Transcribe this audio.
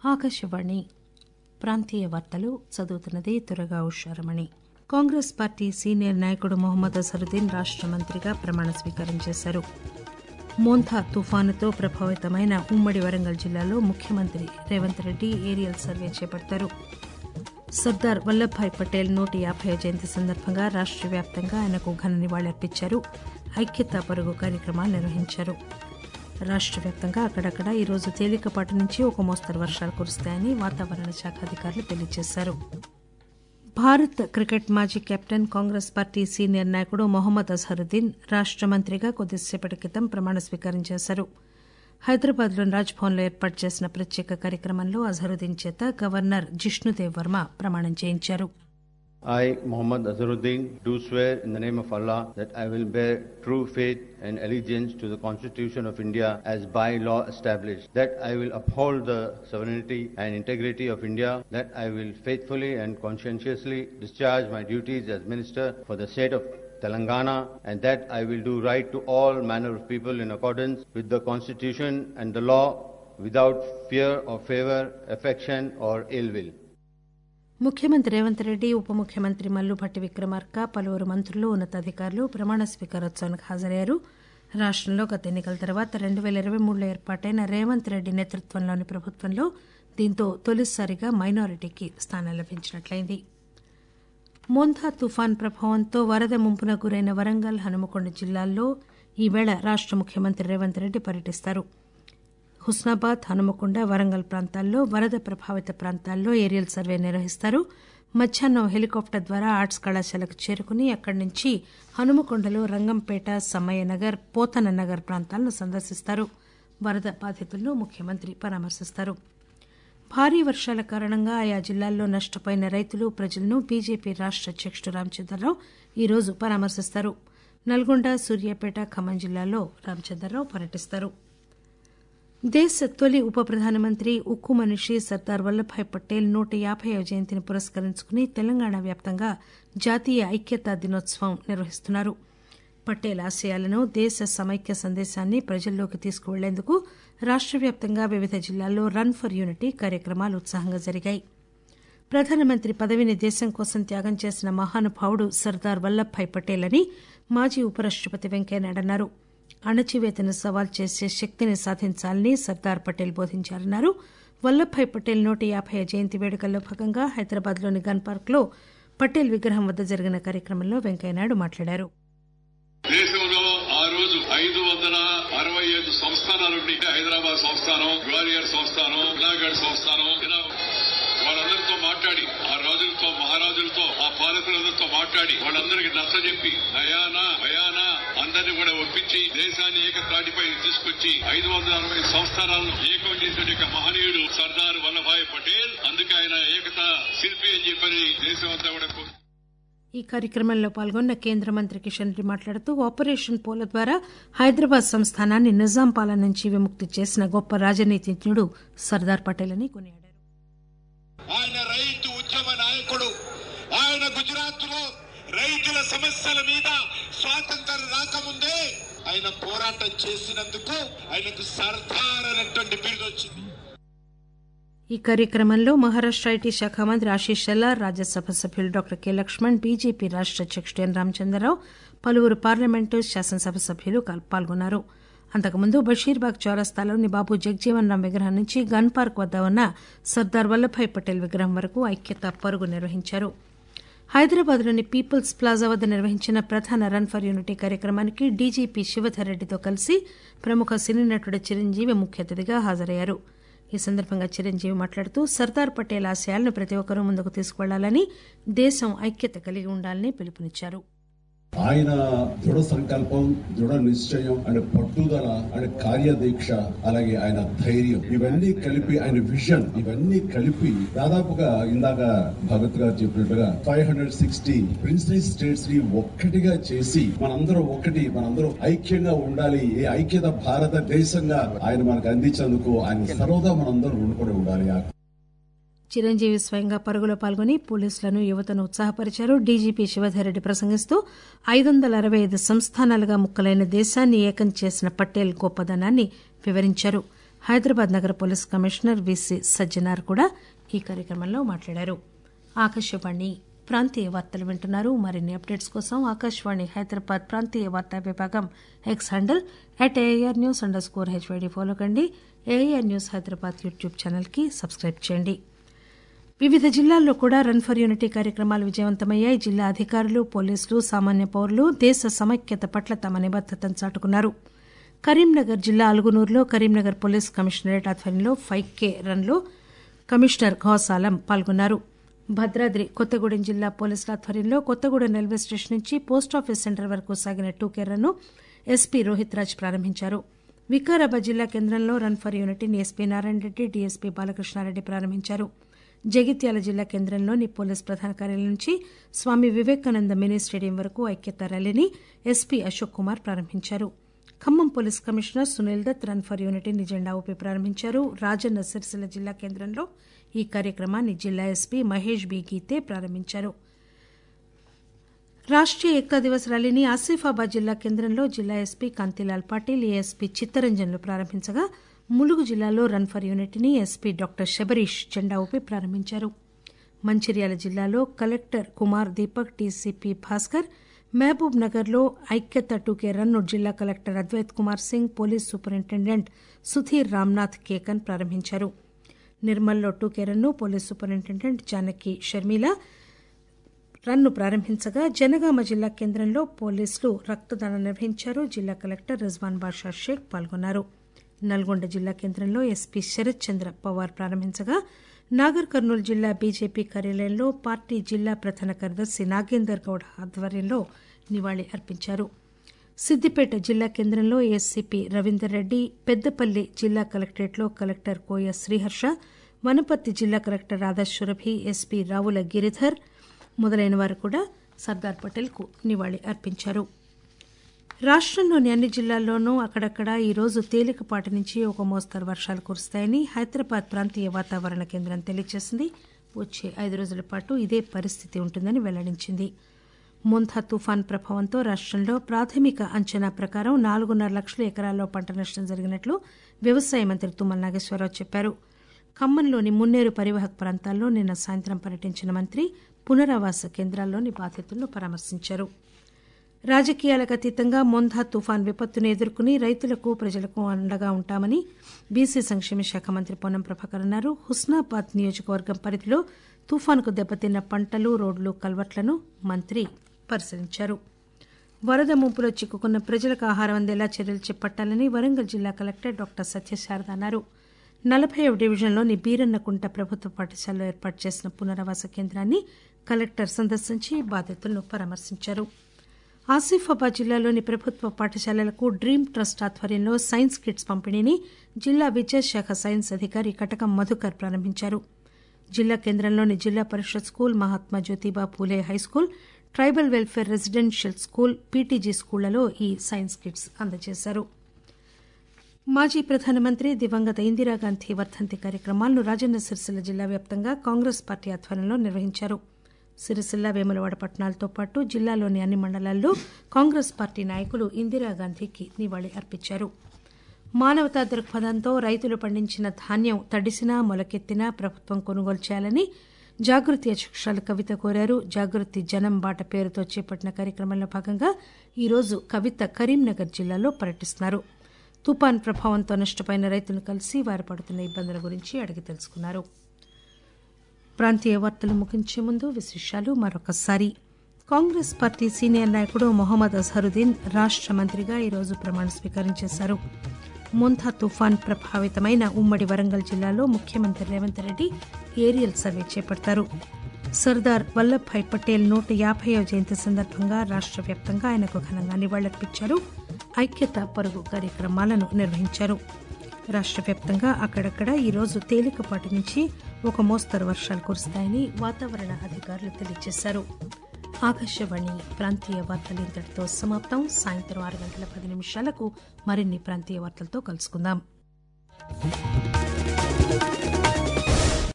ఆకాశవాణి ప్రాంతీయ వార్తలు చదువుతున్నది Turaga Usharamani Congress party senior నాయకుడు మొహమ్మద్ అజరుద్దీన్ రాష్ట మంత్రిగా ప్రమాణ స్వీకారం చేశారు మోంథా తుఫానుతో ప్రభావితమైన ఉమ్మడి వరంగల్ జిల్లాలో ముఖ్యమంత్రి రేవంత్ రెడ్డి ఏరియల్ సర్వే చేపడతారు సర్దార్ వల్లభాయ్ పటేల్ నూట యాభై జయంతి సందర్భంగా రాష్ట వ్యాప్తంగా ఆయనకు ఘన నివాళులర్పించారు ఐక్యతా పరుగు కార్యక్రమాలు నిర్వహించారు రాష్ట వ్యాప్తంగా అక్కడక్కడ ఈరోజు తేలికపాటి నుంచి ఒక మోస్తరు వర్షాలు కురుస్తాయని వాతావరణ శాఖ అధికారులు తెలియజేశారు భారత్ క్రికెట్ మాజీ కెప్టెన్ కాంగ్రెస్ పార్టీ సీనియర్ నాయకుడు మొహమ్మద్ అజహరుద్దీన్ రాష్ట మంత్రిగా కొద్దిసేపటి క్రితం ప్రమాణ స్వీకారం చేశారు హైదరాబాద్లోని రాజ్భవన్లో ఏర్పాటు చేసిన ప్రత్యేక కార్యక్రమంలో అజహరుద్దీన్ చేత గవర్నర్ జిష్ణుదేవ్ వర్మ ప్రమాణం చేయించారు I, Muhammad Azharuddin, do swear in the name of Allah that I will bear true faith and allegiance to the Constitution of India as by law established, that I will uphold the sovereignty and integrity of India, that I will faithfully and conscientiously discharge my duties as Minister for the state of Telangana, and that I will do right to all manner of people in accordance with the Constitution and the law without fear or favor, affection or ill will. ముఖ్యమంత్రి రేవంత్ రెడ్డి ఉప ముఖ్యమంత్రి మల్లుభట్టి విక్రమార్క పలువురు మంత్రులు ఉన్నతాధికారులు ప్రమాణ స్వీకారోత్సవానికి హాజరయ్యారు రాష్టంలో గత ఎన్నికల తర్వాత రెండు పేల ఇరవై మూడులో ఏర్పాటైన రేవంత్ రెడ్డి నేతృత్వంలోని ప్రభుత్వంలో దీంతో తొలిసారిగా మైనారిటీకి స్థానం లభించినట్లయింది మోంథా తుఫాన్ ప్రభావంతో వరద ముంపున గురైన వరంగల్ హనుమకొండ జిల్లాల్లో ఈవేళ రాష్ట ముఖ్యమంత్రి రేవంత్ రెడ్డి పర్యటిస్తారు హుస్నాబాద్ హనుమకొండ వరంగల్ ప్రాంతాల్లో వరద ప్రభావిత ప్రాంతాల్లో ఏరియల్ సర్వే నిర్వహిస్తారు మధ్యాహ్నం హెలికాప్టర్ ద్వారా ఆర్ట్స్ కళాశాలకు చేరుకుని అక్కడి నుంచి హనుమకొండలో రంగంపేట సమ్మయ్యనగర్ పోతన నగర్ ప్రాంతాలను సందర్శిస్తారు వరద బాధితులను ముఖ్యమంత్రి పరామర్శిస్తారు భారీ వర్షాల కారణంగా ఆయా జిల్లాల్లో నష్టపోయిన రైతులు ప్రజలను బీజేపీ రాష్ట అధ్యకుడు రామచంద్రరావు ఈరోజు పరామర్శిస్తారు నల్గొండ సూర్యాపేట ఖమ్మం జిల్లాల్లో రామచంద్రరావు పర్యటిస్తారు దేశ తొలి ఉప ప్రధానమంత్రి ఉక్కు మనిషి సర్దార్ వల్లభాయ్ పటేల్ నూట యాభైవ జయంతిని పురస్కరించుకుని తెలంగాణ వ్యాప్తంగా జాతీయ ఐక్యతా దినోత్సవం నిర్వహిస్తున్నారు పటేల్ ఆశయాలను దేశ సమైక్య సందేశాన్ని ప్రజల్లోకి తీసుకువెళ్లేందుకు రాష్ట వ్యాప్తంగా వివిధ జిల్లాల్లో రన్ ఫర్ యూనిటీ కార్యక్రమాలు ఉత్సాహంగా జరిగాయి ప్రధానమంత్రి పదవిని దేశం కోసం త్యాగం చేసిన మహానుభావుడు సర్దార్ వల్లభాయ్ పటేల్ అని మాజీ ఉపరాష్టపతి వెంకయ్యనాయుడు అన్నారు అణచివేతను సవాల్ చేసే శక్తిని సాధించాలని సర్దార్ పటేల్ బోధించారన్నారు వల్లభాయ్ పటేల్ నూట యాభై జయంతి వేడుకల్లో భాగంగా హైదరాబాద్లోని గన్ పార్క్లో పటేల్ విగ్రహం వద్ద జరిగిన కార్యక్రమంలో వెంకయ్యనాయుడు మాట్లాడారు దేశంలో ఆ రోజు ఐదు వందల అరవై ఐదు సంస్థానాలుండి హైదరాబాద్ సంస్థానం గ్వాలియర్ సంస్థానం జునాగఢ్ సంస్థానం ఇలా వాళ్ళందరితో మాట్లాడి ఆ రాజులతో మహారాజులతో ఆ పాలకులందరితో మాట్లాడి వాళ్ళందరికి నచ్చజెప్పి నయానా భయానా అందరినీ కూడా ఒప్పించి దేశాన్ని ఏకత్రాటిపై తీసుకొచ్చి ఐదు వందల అరవై సంస్థానాలను ఏకం చేసిన యొక్క మహనీయుడు సర్దార్ వల్లభాయ్ పటేల్ అందుకే ఆయన ఏకత శిల్పి అని చెప్పని దేశం అంతా కూడా కో- ఈ కార్యక్రమంలో పాల్గొన్న కేంద్ర మంత్రి కిషన్ రెడ్డి మాట్లాడుతూ ఆపరేషన్ పోల ద్వారా హైదరాబాద్ సంస్థానాన్ని నిజాం పాలన నుంచి విముక్తి చేసిన గొప్ప రాజనీతిజ్ఞుడు సర్దార్ పటేల్ అని కొనియాడారు ఆయన రైతు ఉద్యమ నాయకుడు ఆయన గుజరాత్ లో రైతుల సమస్యల మీద స్వాతంత్రం రాకముందే ఆయన పోరాటం చేసినందుకు ఆయనకు సర్దార్ అనేటువంటి బిరుదు వచ్చింది ఈ కార్యక్రమంలో మహారాష్ట ఐటీ శాఖ మంత్రి ఆశీష్ షెల్లార్ రాజ్యసభ సభ్యులు డాక్టర్ కె లక్ష్మణ్ బీజేపీ రాష్ట అధ్యకుడు ఎన్ రామచంద్రరావు పలువురు పార్లమెంటు శాసనసభ సభ్యులు కల్- పాల్గొన్నారు అంతకుముందు బషీర్బాగ్ చౌరస్తాలోని బాబు జగజీవన్ రామ్ విగ్రహం నుంచి గన్ పార్క్ వద్ద ఉన్న సర్దార్ వల్లభాయ్ పటేల్ విగ్రహం వరకు ఐక్యతా పరుగు నిర్వహించారు హైదరాబాద్లోని పీపుల్స్ ప్లాజా వద్ద నిర్వహించిన ప్రధాన రన్ ఫర్ యూనిటీ కార్యక్రమానికి డీజీపీ శివధర్ రెడ్డితో కలిసి ప్రముఖ సినీ నటుడు చిరంజీవి ముఖ్య అతిథిగా హాజరయ్యారు ఈ సందర్భంగా చిరంజీవి మాట్లాడుతూ సర్దార్ పటేల్ ఆశయాలను ప్రతి ఒక్కరూ ముందుకు తీసుకువెళ్లాలని దేశం ఐక్యత కలిగి ఉండాలని పిలుపునిచ్చారు ఆయన దృఢ సంకల్పం దృఢ నిశ్చయం ఆయన పట్టుదల ఆయన కార్యదీక్ష అలాగే ఆయన ధైర్యం ఇవన్నీ కలిపి ఆయన విజన్ ఇవన్నీ కలిపి దాదాపుగా ఇందాక భగత్ గారు చెప్పినట్టుగా five hundred sixty principal states ని ఒక్కటిగా చేసి మనందరం ఒకటి మనందరం ఐక్యంగా ఉండాలి ఏ ఐక్యత భారతదేశంగా ఆయన మనకు అందించేందుకు ఆయన సర్వదా మనందరం రుణపడి ఉండాలి ఆ చిరంజీవి స్వయంగా పరుగులో పాల్గొని పోలీసులను యువతను ఉత్సాహపరిచారు డీజీపీ శివధర్ రెడ్డి ప్రసంగిస్తూ ఐదు వందల అరవై ఐదు సంస్థానాలుగా ముక్కలైన దేశాన్ని ఏకం చేసిన పటేల్ గొప్పదనాన్ని వివరించారు హైదరాబాద్ నగర పోలీస్ కమిషనర్ విసి సజ్జనార్ కూడా ఈ కార్యక్రమంలో మాట్లాడారు ఆకాశవాణి ప్రాంతీయ వార్తలు వింటున్నారు మరిన్ని అప్డేట్స్ కోసం ఆకాశవాణి హైదరాబాద్ ప్రాంతీయ వార్తా విభాగం X handle at AR news underscore HYD follow కండి ఏఆర్ న్యూస్ హైదరాబాద్ యూట్యూబ్ ఛానల్కి సబ్స్క్రైబ్ చేయండి వివిధ జిల్లాల్లో కూడా రన్ ఫర్ యూనిటీ కార్యక్రమాలు విజయవంతమయ్యాయి జిల్లా అధికారులు పోలీసులు సామాన్య పౌరులు దేశ సమైక్యత పట్ల తమ నిబద్దతను చాటుకున్నారు కరీంనగర్ జిల్లా అలుగునూరులో కరీంనగర్ పోలీస్ కమిషనరేట్ ఆధ్వర్యంలో ఫైవ్ కే రన్లో కమిషనర్ ఘౌస్ ఆలం పాల్గొన్నారు భద్రాద్రి కొత్తగూడెం జిల్లా పోలీసుల ఆధ్వర్యంలో కొత్తగూడెం రైల్వే స్టేషన్ నుంచి పోస్టాఫీస్ సెంటర్ వరకు సాగిన టూ కే రన్ను ఎస్పీ రోహిత్ రాజ్ ప్రారంభించారు వికారాబాద్ జిల్లా కేంద్రంలో రన్ ఫర్ యూనిటీని ఎస్పీ నారాయణ రెడ్డి డీఎస్పీ బాలకృష్ణారెడ్డి ప్రారంభించారు జగిత్యాల జిల్లా కేంద్రంలోని పోలీస్ ప్రధాన కార్యాలయం నుంచి స్వామి వివేకానంద మినీ స్టేడియం వరకు ఐక్యత ర్యాలీని ఎస్పీ అశోక్ కుమార్ ప్రారంభించారు Khammam police commissioner Sunil Dutt run for యూనిటీని జెండా ఊపి ప్రారంభించారు రాజన్న సిరిసిల్ల జిల్లా కేంద్రంలో ఈ కార్యక్రమాన్ని జిల్లా ఎస్పీ మహేష్ బి గీతే ప్రారంభించారు రాష్ట్రీయ ఏకతా దివస్ ర్యాలీని ఆసిఫాబాద్ జిల్లా కేంద్రంలో జిల్లా ఎస్పీ కాంతిలాల్ పాటిల్ ఏఎస్పీ చిత్తరంజన్లు ప్రారంభించగా ములుగు జిల్లాలో రన్ ఫర్ యూనిటీని ఎస్పీ డాక్టర్ శబరీష్ జెండా ఊపి ప్రారంభించారు మంచిర్యాల జిల్లాలో కలెక్టర్ కుమార్ దీపక్ డీసీపీ భాస్కర్ మహబూబ్ నగర్లో ఐక్యత టూకే రన్ను జిల్లా collector Advait Kumar Singh police superintendent Sudhir Ramnath Kekan ప్రారంభించారు నిర్మల్లో టూకే రన్ను పోలీస్ సూపరింటెండెంట్ జానకి షర్మిల రన్ను ప్రారంభించగా జనగామ జిల్లా కేంద్రంలో పోలీసులు రక్తదానం నిర్వహించారు జిల్లా కలెక్టర్ రిజ్వాన్ బాషా షేక్ పాల్గొన్నారు నల్గొండ జిల్లా కేంద్రంలో ఎస్పీ శరత్ చంద్ర పవార్ ప్రారంభించగా నాగర్ కర్నూలు జిల్లా బీజేపీ కార్యాలయంలో పార్టీ జిల్లా ప్రధాన కార్యదర్శి నాగేందర్ గౌడ్ ఆధ్వర్యంలో నివాళి అర్పించారు సిద్దిపేట జిల్లా కేంద్రంలో ఏసీపీ రవీందర్ రెడ్డి పెద్దపల్లి జిల్లా కలెక్టరేట్లో కలెక్టర్ కోయ శ్రీహర్ష వనపర్తి జిల్లా కలెక్టర్ రాధా సురభి ఎస్పీ రావుల గిరిధర్ మొదలైన వారు కూడా సర్దార్ పటేల్ కు నివాళి అర్పించారు రాష్టంలోని అన్ని జిల్లాల్లోనూ అక్కడక్కడ ఈరోజు తేలికపాటి నుంచి ఒక మోస్తరు వర్షాలు కురుస్తాయని హైదరాబాద్ ప్రాంతీయ వాతావరణ కేంద్రం తెలియజేసింది వచ్చే ఐదు రోజుల పాటు ఇదే పరిస్థితి ఉంటుందని వెల్లడించింది ముంథా తుఫాన్ ప్రభావంతో రాష్టంలో ప్రాథమిక అంచనా ప్రకారం నాలుగున్నర లక్షల ఎకరాల్లో పంట నష్టం జరిగినట్లు వ్యవసాయ మంత్రి తుమ్మల నాగేశ్వరరావు చెప్పారు ఖమ్మంలోని మున్నేరు పరివాహక ప్రాంతాల్లో నిన్న సాయంత్రం పర్యటించిన మంత్రి పునరావాస కేంద్రాల్లోని బాధితులను పరామర్శించారు రాజకీయాలకు అతీతంగా మొంధా తుఫాన్ విపత్తును ఎదుర్కొని రైతులకు ప్రజలకు అండగా ఉంటామని బీసీ సంక్షేమ శాఖ మంత్రి పొన్నం ప్రభాకర్ అన్నారు హుస్నాబాద్ నియోజకవర్గం పరిధిలో తుఫానుకు దెబ్బతిన్న పంటలు రోడ్లు కల్వర్ట్లను మంత్రి పరిశీలించారు వరద ముంపులో చిక్కుకున్న ప్రజలకు ఆహారం అందేలా చర్యలు చేపట్టాలని వరంగల్ జిల్లా కలెక్టర్ డాక్టర్ సత్యశారద అన్నారు నలభై డివిజన్లోని బీరన్నకుంట ప్రభుత్వ పాఠశాలలో ఏర్పాటు చేసిన పునరావాస కేంద్రాన్ని కలెక్టర్ సందర్శించి బాధితులను పరామర్శించారు ఆసిఫాబాద్ జిల్లాలోని ప్రభుత్వ పాఠశాలలకు డ్రీమ్ ట్రస్ట్ ఆధ్వర్యంలో సైన్స్ కిట్స్ పంపిణీని జిల్లా విద్యాశాఖ సైన్స్ అధికారి కటకం మధుకర్ ప్రారంభించారు జిల్లా కేంద్రంలోని Zilla Parishad school Mahatma Jyotiba Phule high school tribal welfare residential school PTG స్కూళ్లలో ఈ సైన్స్ కిట్స్ అందజేశారు మాజీ ప్రధానమంత్రి దివంగత ఇందిరాగాంధీ వర్ధంతి కార్యక్రమాలను రాజన్న సిరిసిల్ల జిల్లా వ్యాప్తంగా కాంగ్రెస్ పార్టీ ఆధ్వర్యంలో నిర్వహించారు సిరిసిల్ల వేములవాడ పట్టణాలతో పాటు జిల్లాలోని అన్ని మండలాల్లో కాంగ్రెస్ పార్టీ నాయకులు ఇందిరాగాంధీకి నివాళి అర్పించారు మానవతా దృక్పథంతో రైతులు పండించిన ధాన్యం తడిసినా మొలకెత్తినా ప్రభుత్వం కొనుగోలు చేయాలని జాగృతి అధ్యక్షురాలు కవిత కోరారు జాగృతి జనం బాట పేరుతో చేపట్టిన కార్యక్రమంలో భాగంగా ఈరోజు కవిత కరీంనగర్ జిల్లాలో పర్యటిస్తున్నారు తుపాన్ ప్రభావంతో నష్టపోయిన రైతులను కలిసి వారు పడుతున్న ఇబ్బందుల గురించి అడిగి తెలుసుకున్నారు ప్రాంతీయ వార్తలు ముగించే ముందు విశేషాలు మరొకసారి కాంగ్రెస్ పార్టీ సీనియర్ నాయకుడు మొహమ్మద్ అజహరుద్దీన్ రాష్ట మంత్రిగా ఈరోజు ప్రమాణ స్వీకారం చేశారు ముంథా తుఫాన్ ప్రభావితమైన ఉమ్మడి వరంగల్ జిల్లాలో ముఖ్యమంత్రి రేవంత్ రెడ్డి ఏరియల్ సర్వే చేపడతారు సర్దార్ వల్లభాయ్ పటేల్ నూట యాభైవ జయంతి సందర్భంగా రాష్ట్ర వ్యాప్తంగా ఆయనకు ఘనంగా నివాళులర్పించారు ఐక్యత పరుగు కార్యక్రమాలను నిర్వహించారు రాష్ట్ర వ్యాప్తంగా అక్కడక్కడ ఈరోజు తేలికపాటి నుంచి ఒక మోస్తరు వర్షాలు కురుస్తాయని వాతావరణ అధికారులు తెలియజేశారు ఆకాశవాణి ప్రాంతీయ వార్తలు ఇంతటితో సమాప్తం సాయంత్రం ఆరు గంటల పది నిమిషాలకు మరిన్ని ప్రాంతీయ వార్తలతో కలుసుకుందాం